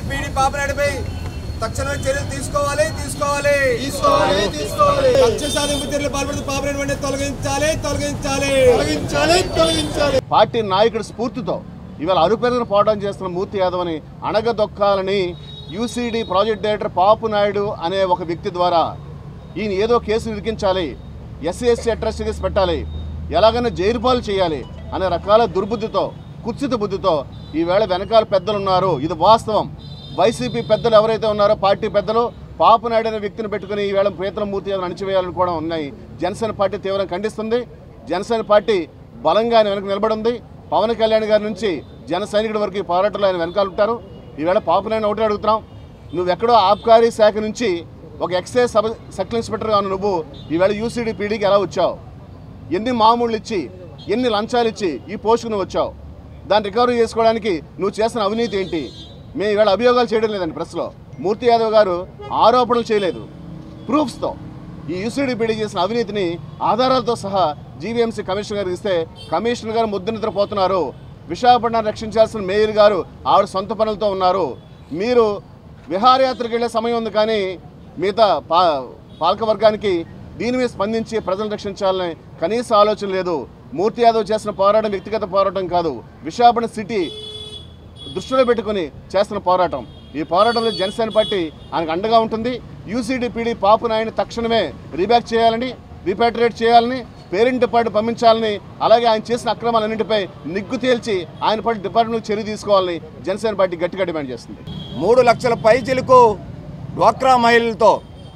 PD పాపనాయుడుపై తక్షణమే చర్యలు తీసుకోవాలి తీసుకోవాలి తీసుకోవాలి తీసుకోవాలి కక్ష సాధింపు చర్యలు పాల్పడుతూ పాపనాయుడు వెంటనే తొలగించాలి తొలగించాలి తొలగించాలి తొలగించాలి పార్టీ నాయకుడి స్ఫూర్తితో ఇవాళ అరుపెరుగిన పోవడం చేస్తున్న మూర్తి యాదవ్ని అణగదొక్కాలని UCD project director Papu Naidu అనే ఒక వ్యక్తి ద్వారా ఈయన ఏదో కేసు ఇరికించాలి ఎస్సీ ఎస్సీ అట్రాసిటీస్ పెట్టాలి ఎలాగైనా జైలు పాలు చేయాలి అనే రకాల దుర్బుద్ధితో కుత్సిత బుద్ధితో ఈవేళ వెనకాల పెద్దలు ఉన్నారు ఇది వాస్తవం వైసీపీ పెద్దలు ఎవరైతే ఉన్నారో పార్టీ పెద్దలు పాపు నాయుడు అనే వ్యక్తిని పెట్టుకుని ఈవేళ ప్రీతలమూర్తి యాదవ్ అణిచివేయాలని కూడా ఉన్నాయి జనసేన పార్టీ తీవ్రంగా ఖండిస్తుంది జనసేన పార్టీ బలంగా ఆయన వెనక నిలబడి ఉంది పవన్ కళ్యాణ్ గారి నుంచి జన సైనికుడి వరకు ఈ పోరాటంలో ఆయన వెనకాల ఉంటారు ఈవేళ పాపునాయన ఒకటే అడుగుతున్నాం నువ్వెక్కడో ఆబ్కారీ శాఖ నుంచి ఒక ఎక్సైజ్ సబ్ సర్కిల్ ఇన్స్పెక్టర్గా ఉన్న నువ్వు ఈవేళ యూసీడీ పీడీకి ఎలా వచ్చావు ఎన్ని మామూళ్ళు ఇచ్చి ఎన్ని లంచాలు ఇచ్చి ఈ పోస్టుకు నువ్వు వచ్చావు దాన్ని రికవరీ చేసుకోవడానికి నువ్వు చేసిన అవినీతి ఏంటి మేము ఈవేళ అభియోగాలు చేయడం లేదండి ప్రెస్లో మూర్తి యాదవ్ గారు ఆరోపణలు చేయలేదు ప్రూఫ్స్తో ఈ యూసీడీ పీడీ చేసిన అవినీతిని ఆధారాలతో సహా జీవీఎంసీ కమిషనర్ గారికి ఇస్తే కమిషనర్ గారు ముద్దు నిద్రపోతున్నారు విశాఖపట్నాన్ని రక్షించాల్సిన మేయర్ గారు ఆవిడ సొంత పనులతో ఉన్నారు మీరు విహారయాత్రకు వెళ్ళే సమయం ఉంది కానీ మిగతా పా పాలక వర్గానికి దీని మీద స్పందించి ప్రజలను రక్షించాలని కనీస ఆలోచన లేదు మూర్తి యాదవ్ చేసిన పోరాటం వ్యక్తిగత పోరాటం కాదు విశాఖపట్నం సిటీ దృష్టిలో పెట్టుకుని చేస్తున్న పోరాటం ఈ పోరాటంలో జనసేన పార్టీ ఆయనకు అండగా ఉంటుంది యూసీడీ పీడీ పాపు నాయని తక్షణమే రీబ్యాక్ చేయాలని రీపాట్రియేట్ చేయాలని పేరెంట్ డిపార్ట్మెంట్ పంపించాలని అలాగే ఆయన చేసిన అక్రమాలన్నింటిపై నిగ్గు తేల్చి ఆయన పట్ల డిపార్ట్మెంట్ చర్య తీసుకోవాలని జనసేన పార్టీ గట్టిగా డిమాండ్ చేస్తుంది మూడు లక్షల పై చిలుకు డ్వాక్రా మహిళలతో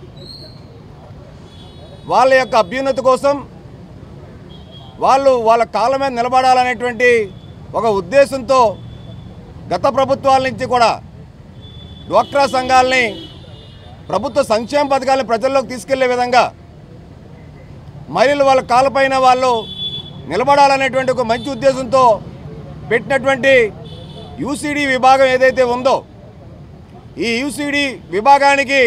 వాళ్ళ యొక్క అభ్యున్నతి కోసం వాళ్ళు వాళ్ళ కాళ్ళ మీద నిలబడాలనేటువంటి ఒక ఉద్దేశంతో గత ప్రభుత్వాల నుంచి కూడా డ్వాక్రా సంఘాలని ప్రభుత్వ సంక్షేమ పథకాలను ప్రజల్లోకి తీసుకెళ్లే విధంగా మహిళలు వాళ్ళ కాళ్ళపైన వాళ్ళు నిలబడాలనేటువంటి ఒక మంచి ఉద్దేశంతో పెట్టినటువంటి యూసీడీ విభాగం ఏదైతే ఉందో ఈ యూసీడీ విభాగానికి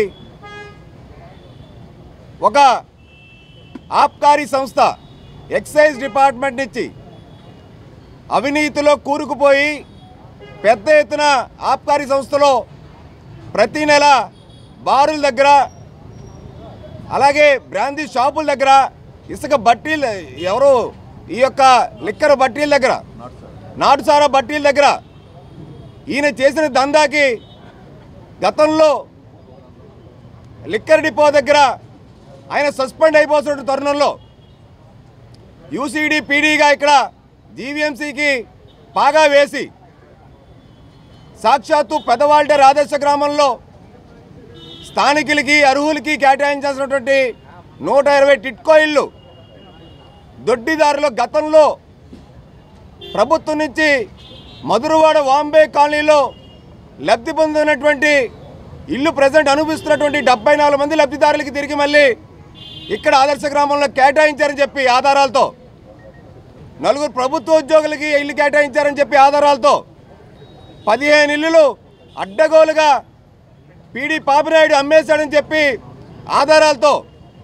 ఒక ఆబ్కారీ సంస్థ ఎక్సైజ్ డిపార్ట్మెంట్ నుంచి అవినీతిలో కూరుకుపోయి పెద్ద ఎత్తున ఆబ్కారీ సంస్థలో ప్రతి నెల బారుల దగ్గర అలాగే బ్రాందీ షాపుల దగ్గర ఇసుక బట్టీలు ఎవరు ఈ యొక్క లిక్కర్ బట్టీల దగ్గర నాటుసారా బట్టీల దగ్గర ఈయన చేసిన దందాకి గతంలో లిక్కర్ డిపో దగ్గర ఆయన సస్పెండ్ అయిపోతున్న తరుణంలో యూసీడీ పీడీగా ఇక్కడ జీవీఎంసీకి పాగా వేసి సాక్షాత్తు పెదవాల్టర్ ఆదర్శ గ్రామంలో స్థానికులకి అర్హులకి కేటాయించాల్సినటువంటి నూట ఇరవై టిట్కో ఇళ్ళు దొడ్డిదారులు గతంలో ప్రభుత్వం నుంచి మధురవాడ వాంబే కాలనీలో లబ్ధి పొందినటువంటి ఇల్లు ప్రజెంట్ అనుభవిస్తున్నటువంటి డెబ్బై నాలుగు మంది లబ్ధిదారులకి తిరిగి మళ్ళీ ఇక్కడ ఆదర్శ గ్రామంలో కేటాయించారని చెప్పి ఆధారాలతో నలుగురు ప్రభుత్వ ఉద్యోగులకి ఇల్లు కేటాయించారని చెప్పి ఆధారాలతో పదిహేను ఇల్లులు అడ్డగోలుగా పీడి పాపినాయుడు అమ్మేశాడని చెప్పి ఆధారాలతో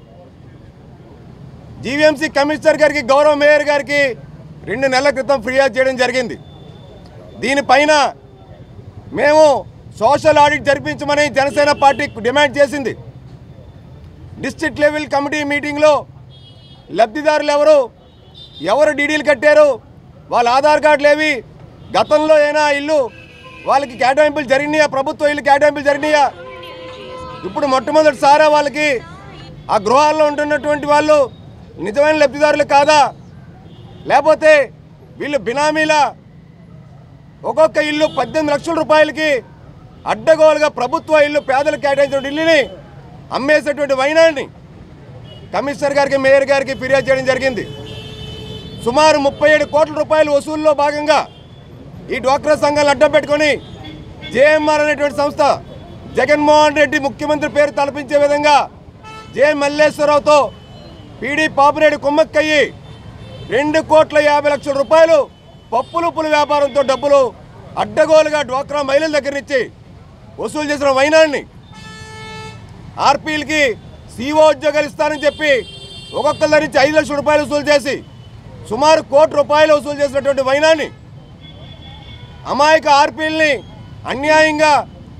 జీవీఎంసీ కమిషనర్ గారికి గౌరవ మేయర్ గారికి రెండు నెలల క్రితం ఫిర్యాదు చేయడం జరిగింది దీనిపైన మేము సోషల్ ఆడిట్ జరిపించమని జనసేన పార్టీ డిమాండ్ చేసింది డిస్ట్రిక్ట్ లెవెల్ కమిటీ మీటింగ్లో లబ్ధిదారులు ఎవరు ఎవరు డీడీలు కట్టారు వాళ్ళ ఆధార్ కార్డులు ఏవి గతంలో అయినా ఇల్లు వాళ్ళకి కేటాయింపులు జరిగినాయా ప్రభుత్వ ఇల్లు కేటాయింపులు జరిగినాయా ఇప్పుడు మొట్టమొదటిసారా వాళ్ళకి ఆ గృహాల్లో ఉంటున్నటువంటి వాళ్ళు నిజమైన లబ్ధిదారులు కాదా లేకపోతే వీళ్ళు బినామీల ఒక్కొక్క ఇల్లు పద్దెనిమిది లక్షల రూపాయలకి అడ్డగోలుగా ప్రభుత్వ ఇల్లు పేదలకు కేటాయించిన ఇల్లుని అమ్మేసేటువంటి వైనాన్ని కమిషనర్ గారికి మేయర్ గారికి ఫిర్యాదు చేయడం జరిగింది సుమారు ముప్పై ఏడు కోట్ల రూపాయల వసూల్లో భాగంగా ఈ డ్వాక్రా సంఘాలను అడ్డం పెట్టుకొని జేఎంఆర్ అనేటువంటి సంస్థ జగన్మోహన్ రెడ్డి ముఖ్యమంత్రి పేరు తలపించే విధంగా జే మల్లేశ్వరరావుతో పీడీ పాపిరెడ్డి కుమ్మక్కయ్యి రెండు కోట్ల యాభై లక్షల రూపాయలు పప్పులు పులు వ్యాపారంతో డబ్బులు అడ్డగోలుగా డ్వాక్రా మహిళల దగ్గర నుంచి వసూలు చేసిన వైనాన్ని ఆర్పీలకి సీఓ ఉద్యోగాలు ఇస్తానని చెప్పి ఒక్కొక్కరి దగ్గర నుంచి ఐదు లక్షల రూపాయలు వసూలు చేసి సుమారు కోటి రూపాయలు వసూలు చేసినటువంటి వైనాన్ని అమాయక ఆర్పీల్ని అన్యాయంగా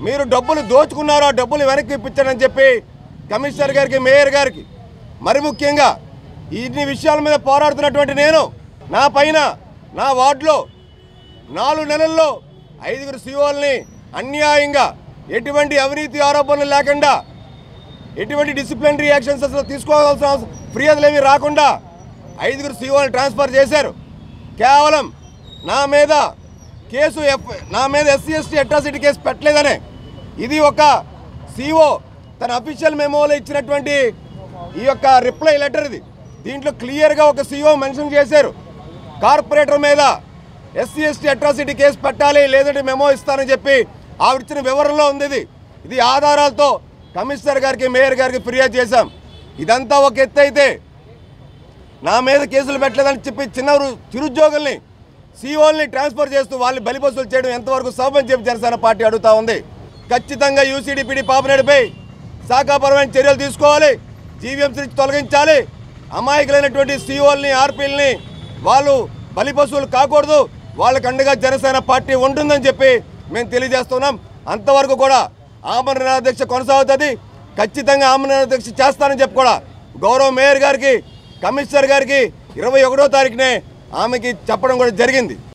మీరు డబ్బులు దోచుకున్నారో ఆ డబ్బులు వెనక్కి ఇప్పించండి చెప్పి కమిషనర్ గారికి మేయర్ గారికి మరి ముఖ్యంగా ఇన్ని విషయాల మీద పోరాడుతున్నటువంటి నేను నా పైన నా వార్డులో నాలుగు నెలల్లో ఐదుగురు సీఓల్ని అన్యాయంగా ఎటువంటి అవినీతి ఆరోపణలు లేకుండా ఎటువంటి డిసిప్లినరీ యాక్షన్స్ అసలు తీసుకోవాల్సిన అవసరం ఫిర్యాదులు ఏమీ రాకుండా ఐదుగురు సీఓని ట్రాన్స్ఫర్ చేశారు కేవలం నా మీద కేసు ఎఫ్ నా మీద ఎస్సీ ఎస్టీ అట్రాసిటీ కేసు పెట్టలేదనే ఇది ఒక సీఓ తన అఫీషియల్ మెమోలో ఇచ్చినటువంటి ఈ యొక్క రిప్లై లెటర్ ఇది దీంట్లో క్లియర్గా ఒక సీఓ మెన్షన్ చేశారు కార్పొరేటర్ మీద ఎస్సీ ఎస్టీ అట్రాసిటీ కేసు పెట్టాలి లేదంటే మెమో ఇస్తానని చెప్పి ఆవిడిచ్చిన వివరంలో ఉంది ఇది ఇది ఆధారాలతో కమిషనర్ గారికి మేయర్ గారికి ఫిర్యాదు చేశాం ఇదంతా ఒక ఎత్తు అయితే నా మీద కేసులు పెట్టలేదని చెప్పి చిన్న రు- చిరుద్యోగుల్ని సీఓల్ని ట్రాన్స్ఫర్ చేస్తూ వాళ్ళని బలిపసులు చేయడం ఎంతవరకు సబని చెప్పి జనసేన పార్టీ అడుగుతా ఉంది ఖచ్చితంగా యూసీడీపీడీ పాపనేడిపై శాఖాపరమైన చర్యలు తీసుకోవాలి జీవీఎంసీ నుంచి తొలగించాలి అమాయకులైనటువంటి సీఓల్ని ఆర్పీల్ని వాళ్ళు బలిపశువులు కాకూడదు వాళ్ళకి అండగా జనసేన పార్టీ ఉంటుందని చెప్పి మేము తెలియజేస్తున్నాం అంతవరకు కూడా ఆమరణ దీక్ష కొనసాగుతుంది ఖచ్చితంగా ఆమరణ దీక్ష చేస్తానని చెప్పి కూడా గౌరవ మేయర్ గారికి కమిషనర్ గారికి ఇరవై ఒకటో తారీఖునే ఆమెకి చెప్పడం కూడా జరిగింది